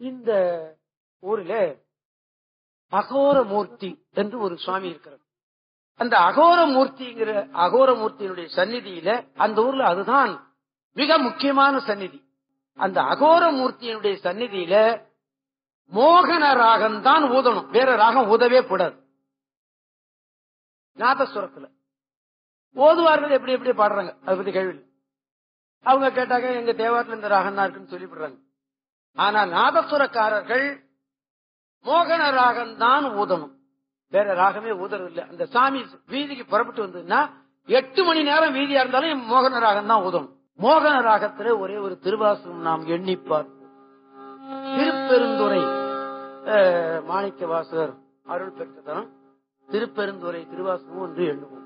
இந்த ஊரில அகோரமூர்த்தி என்று ஒரு சுவாமி இருக்கிறார் அந்த அகோரமூர்த்திங்கிற அகோரமூர்த்தியினுடைய சந்நிதியில அந்த ஊர்ல அதுதான் மிக முக்கியமான சந்நிதி அந்த அகோரமூர்த்தியினுடைய சந்நிதியில மோகன ராகம் தான் ஊதணும் வேற ராகம் ஊதவே கூடாது நாதஸ்வரத்துல ஓதுவார்கள் எப்படி எப்படி பாடுறாங்க அதை பத்தி கேள்வி இல்லை. அவங்க கேட்டாக்க எங்க தேவாரத்துல இந்த ராகம் தான் இருக்குன்னு சொல்லிவிடுறாங்க ஆனா நாதஸ்வரக்காரர்கள் மோகன ராகம் தான் ஊதணும் வேற ராகமே ஊதறது இல்ல அந்த சாமி வீதிக்கு புறப்பட்டு வந்ததுன்னா எட்டு மணி நேரம் வீதியா இருந்தாலும் மோகன ராகம் தான் ஊதணும் மோகன ராகத்துல ஒரே ஒரு திருவாசகம் நாம் எண்ணிப்பார் திருப்பெருந்துறை அஹ், மாணிக்க வாசகர் அருள் பெற்ற தரம் திருப்பெருந்துறை திருவாசகம் ஒன்று எண்ணுவோம்